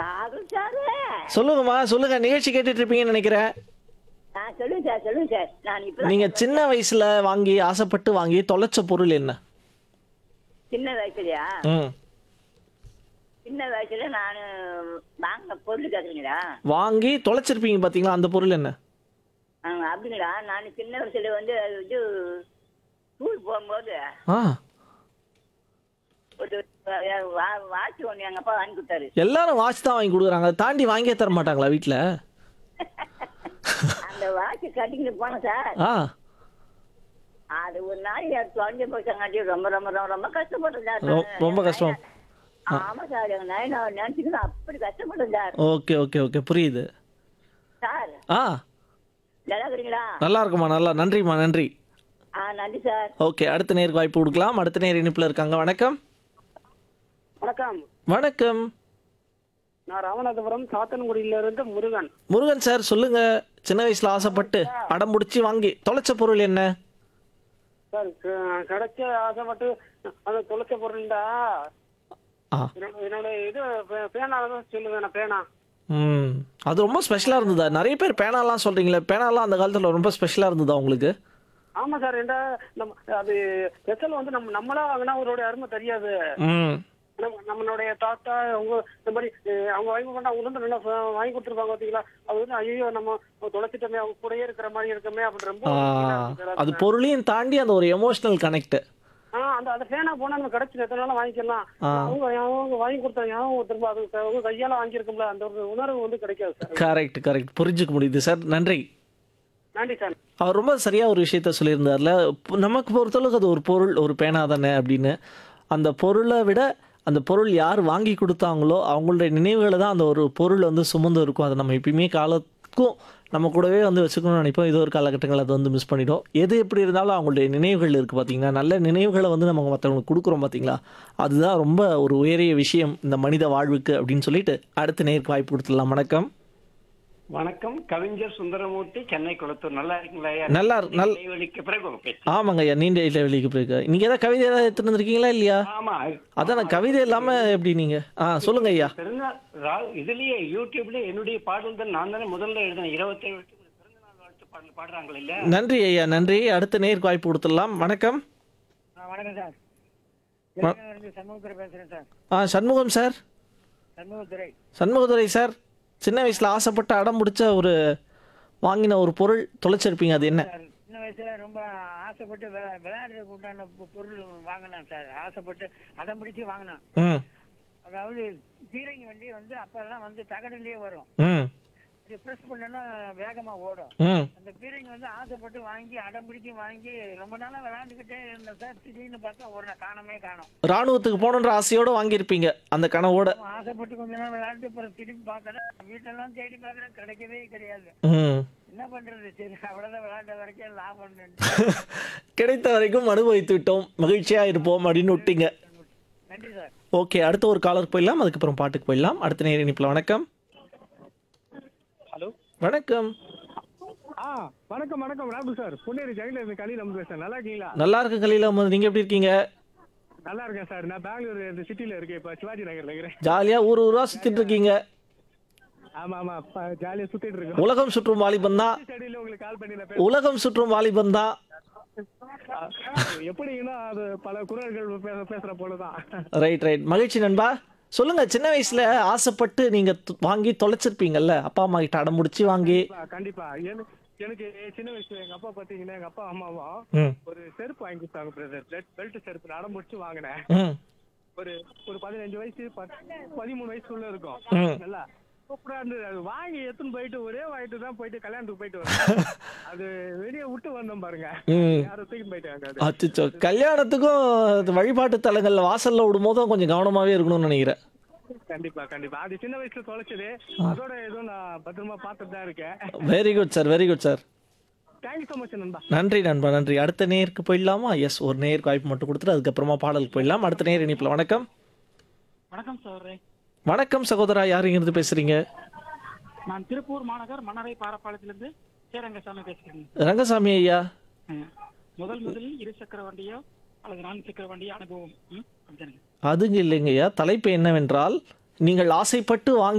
ராகுல் சாரு சொல்லுங்கம்மா சொல்லுங்க நிகழ்ச்சி கேட்டுட்டு இருப்பீங்கன்னு நினைக்கிறேன் ஆ சொல்லுங்க சார் சொல்லுங்க சார் நான் இப்போ நீங்க சின்ன வயசுல வாங்கி ஆசைப்பட்டு வாங்கி தொலைச்ச பொருள் என்ன சின்ன வயசுலயா ம் சின்ன வயசுல நான் வாங்கின பொருள் கேட்குறீங்களா வாங்கி தொலைச்சிருப்பீங்க பாத்தீங்களா அந்த பொருள் என்ன ஆ அப்படிங்களா நான் சின்ன வயசுல வந்து அது இது ஸ்கூல் போகும்போது ஆ ஒரு வா- வாட்ச் ஒன்று எங்கள் அப்பா வாங்கி கொடுத்தாரு எல்லாரும் வாட்ச் தான் வாங்கி கொடுக்குறாங்க அதை தாண்டி வாங்கியே தர மாட்டாங்களா வீட்டில் அந்த வாட்ச் கட்டிக்கிட்டு போனேன் சார் ஆ அது ஒரு நாள் தொலைஞ்சு போச்சாங்காட்டி ரொம்ப ரொம்ப ரொம்ப ரொம்ப கஷ்டப்பட்டேன் சார் ரொ- ரொம்ப கஷ்டம். ஆமா சார் எங்க நாய் நான் நினைச்சுக்கணும் அப்படி கஷ்டப்பட்டேன் சார் ஓகே ஓகே ஓகே புரியுது சார் ஆ நல்லா இருக்கிறீங்களா நல்லா இருக்குமா நல்லா நன்றிம்மா நன்றி ஆ நன்றி சார் ஓகே அடுத்த நேருக்கு வாய்ப்பு கொடுக்கலாம் அடுத்த நேர் இனிப்பில் இருக்காங்க வணக்கம் வணக்கம் வணக்கம் நான் ராமநாதபுரம் சாத்தன்குடியில இருந்து முருகன் முருகன் சார் சொல்லுங்க சின்ன வயசுல ஆசைப்பட்டு அடம் பிடிச்சி வாங்கி தொலைச்ச பொருள் என்ன சார் க- கிடைச்ச ஆசைப்பட்டு அந்த தொலைச்ச பொருள்டா ஆ என்னோட- என்னோட இது பே- பேனால தான் சொல்லுவேன் நான் பேனா ம் அது ரொம்ப ஸ்பெஷலாக இருந்ததா நிறைய பேர் பேனாலாம் சொல்கிறீங்களே பேனாலாம் அந்த காலத்தில் ரொம்ப ஸ்பெஷலாக இருந்ததா உங்களுக்கு ஆமா சார் என்ன நம்ம அது ஸ்பெஷல் வந்து நம்ம நம்மளா வாங்கினா அவருடைய அருமை தெரியாது ம் நம்ம- நம்மளுடைய தாத்தா அவங்க இந்த மாதிரி அஹ், அவங்க வாங்கி கொண்டா அவங்க வந்து நல்லா ஃப- வாங்கி கொடுத்துருப்பாங்க பாத்தீங்களா அது வந்து ஐயோ நம்ம தொலைச்சிட்டோமே அவங்க கூடயே இருக்கிற மாதிரி இருக்கமே அப்படின்னு ரொம்ப ஆ, feel ஆ இருக்கு சார் அது பொருளையும் தாண்டி அந்த ஒரு எமோஷனல் கனெக்ட் ஆ அந்த அந்த பேனா போனா நம்ம கிடைச்சு எத்தனை நாளும் வாங்கிக்கலாம் ஆ. அவங்க அவங்க வாங்கி கொடுத்தா ஞாபகம் திரும்ப அது அவங்க கையால வாங்கியிருக்கும்ல அந்த ஒரு உணர்வு வந்து கிடைக்காது சார் கரெக்ட் கரெக்ட் புரிஞ்சுக்க முடியுது சார் நன்றி நன்றி சார் அவர் ரொம்ப சரியா ஒரு விஷயத்த சொல்லியிருந்தார்ல பு- நமக்கு பொறுத்தளவுக்கு அது ஒரு பொருள் ஒரு பேனா தானே அப்படின்னு அந்த பொருளை விட அந்த பொருள் யார் வாங்கி கொடுத்தாங்களோ அவங்களுடைய நினைவுகளை தான் அந்த ஒரு பொருள் வந்து சுமந்து இருக்கும் அதை நம்ம எப்பயுமே காலத்துக்கும் நம்ம கூடவே வந்து வச்சுக்கணும்னு நினைப்போம் இது ஒரு காலகட்டங்கள் அதை வந்து மிஸ் பண்ணிடும் எது எப்படி இருந்தாலும் அவங்களுடைய நினைவுகள் இருக்குது பார்த்தீங்கன்னா நல்ல நினைவுகளை வந்து நம்ம மற்றவங்களுக்கு கொடுக்குறோம் பார்த்தீங்களா அதுதான் ரொம்ப ஒரு உயரிய விஷயம் இந்த மனித வாழ்வுக்கு அப்படின்னு சொல்லிட்டு அடுத்த நேருக்கு வாய்ப்பு கொடுத்துடலாம் வணக்கம் வணக்கம் கவிஞர் சுந்தரமூர்த்தி சென்னை குளத்தூர் நல்லா இருக்கீங்களா ஐயா? நல்லா இருக்கு. நல்- இடைவெளிக்கு பிறகு உங்க பேச்சு ஆமாங்க ஐயா நீண்ட இடைவெளிக்கு போயிருக்கு நீங்கள் ஏதாவது கவிதை ஏதாவது எடுத்துட்டு வந்திருக்கீங்களா இல்லையா ஆமா அதான் நான் கவிதை இல்லாம எப்படி நீங்க ஆ சொல்லுங்க ஐயா பிறந்தநாள் ரா- இதுலயே யூடியூப்ல என்னுடைய பாடல் தான் நான் தானே முதல்ல எழுதினேன் இருபத்தேழு பிறந்த நாள் வாழ்த்து பாடல் பாடுறாங்க இல்ல நன்றி ஐயா நன்றி அடுத்த நேருக்கு வாய்ப்பு கொடுத்துடலாம் வணக்கம் வணக்கம் சார் வ- இருந்து சண்முகத்துறை பேசுறேன் சார் ஆ சண்முகம் சார் சண்முகத்துறை சண்முகதுரை சார் சின்ன வயசுல ஆசைப்பட்டு அடம் பிடிச்ச ஒரு வாங்கின ஒரு பொருள் தொலைச்சிருப்பீங்க அது என்ன சார் சின்ன வயசுல ரொம்ப ஆசைப்பட்டு விளா- விளையாடுறதுக்கு உண்டான பொ- பொருள் வாங்கினேன் சார் ஆசைப்பட்டு அடம் பிடிச்சு வாங்கினேன் ம் அதாவது பீரங்கி வண்டி வந்து அப்பெல்லாம் வந்து தகடுலயே வரும் ம் இது ப்ரெஸ் பண்ணனா வேகமா ஓடும் ம் அந்த பீரங்கி வந்து ஆசைப்பட்டு வாங்கி அடம் பிடிச்சு வாங்கி ரொம்ப நாளா விளையாண்டுக்கிட்டே இருந்தேன் சார் திடீர்னு பார்த்தா ஒரு நாள் காணமே காணும் ராணுவத்துக்கு போகணுன்ற ஆசையோட வாங்கியிருப்பீங்க அந்த கனவோட ஆசைப்பட்டு கொஞ்ச நாள் விளையாண்டு அப்புறம் திரும்பி பார்க்கறேன் வீட்டெல்லாம் தேடி பார்க்கறேன் கிடைக்கவே கிடையாது ம் என்ன பண்றது சரி அவ்வளவுதான் விளையாண்ட வரைக்கும் லாபம் கிடைத்த வரைக்கும் அனுபவித்து விட்டோம் மகிழ்ச்சியா இருப்போம் அப்படின்னு விட்டீங்க நன்றி சார் ஓகே அடுத்த ஒரு காலர் போயிடலாம் அதுக்கப்புறம் பாட்டுக்கு போயிடலாம் அடுத்த நேர இனிப்பில் வணக்கம் ஹலோ வணக்கம் ஆ வணக்கம் வணக்கம் ராகுல் சார் பொன்னேரி ஜெயில இருந்து கலி நம்ம பேசுறேன் நல்லா இருக்கீங்களா நல்லா இருக்கு கலீல் அஹமது நீங்க எப்படி இருக்கீங்க நல்லா இருக்கேன் சார் நான் பெங்களூர் இந்த சிட்டில இருக்கேன் இப்ப சிவாஜி நகர்ல இருக்கிறேன் ஜாலியா ஊர் ஊரா சுத்திட்டு இருக்கீங்க ஆமா ஆமா ஜாலியா சுத்திட்டு இருக்கோம் உலகம் சுற்றும் வாலிபன் தான் ஸ்டடியில உங்களுக்கு கால் பண்ணி நான் பேசுறேன். உலகம் சுற்றும் வாலிபன் தான் ஆ, எப்படின்னா அது பல குரல்கள் பேச- பேசுற போலதான் ரைட் ரைட் மகிழ்ச்சி நண்பா சொல்லுங்க சின்ன வயசுல ஆசைப்பட்டு நீங்க து- வாங்கி தொலைச்சிருப்பீங்கல்ல அப்பா அம்மா கிட்ட அடம் முடிச்சு வாங்கி கண்டிப்பா, கண்டிப்பா எனக்கு எனக்கு சின்ன வயசுல எங்க அப்பா பாத்தீங்கன்னா எங்க அப்பா அம்மாவும் ம் ஒரு செருப்பு வாங்கி கொடுத்தாங்க பிரதர் பெல்ட் செருப்பு அடம் முடிச்சு வாங்கினேன் ம் ஒரு ஒரு பதினஞ்சு வயசு பத்- பதிமூணு வயசுக்குள்ள இருக்கும் ம். நல்லா சூப்பரா இருந்தது அது வாங்கி எடுத்துன்னு போயிட்டு ஒரே வாங்கிட்டு தான் போயிட்டு கல்யாணத்துக்கு போயிட்டு வந்தேன் அது வெளியே விட்டு வந்தோம் பாருங்க ம் யாரும் தூக்கிட்டு போயிட்டாங்க அது அச்சோ கல்யாணத்துக்கும் இது வழிபாட்டு தலங்கள்ல வாசல்ல விடும்போதும் கொஞ்சம் கவனமாவே இருக்கணும்னு நினைக்கிறேன் கண்டிப்பா கண்டிப்பா அது சின்ன வயசுல தொலைச்சது அதோட ஏதோ நான் பத்திரமா பார்த்துட்டு தான் இருக்கேன் very good sir very good sir thank you so much நண்பா நன்றி நண்பா நன்றி அடுத்த நேருக்கு போயிடலாமா எஸ் ஒரு நேருக்கு வாய்ப்பு மட்டும் கொடுத்துட்டு அதுக்கப்புறமா பாடலுக்கு போயிடலாம் அடுத்த நேர் இனிப்பில் வணக்கம் வணக்கம் சார் வணக்கம் சகோதரா யார் இங்கிருந்து பேசுறீங்க நான் திருப்பூர் மாநகர் மன்னரை பாரப்பாளையத்திலிருந்து சேரங்கசாமி பேசுகிறேன் ரங்கசாமி ஐயா ம். முதல் முதலில் இரு சக்கர வண்டியோ அல்லது நான்கு சக்கர வண்டியோ அனுபவம் ம்? அப்படிதானுங்க அதுங்க இல்லைங்கய்யா தலைப்பு என்னவென்றால் நீங்கள் ஆசைப்பட்டு வாங்கி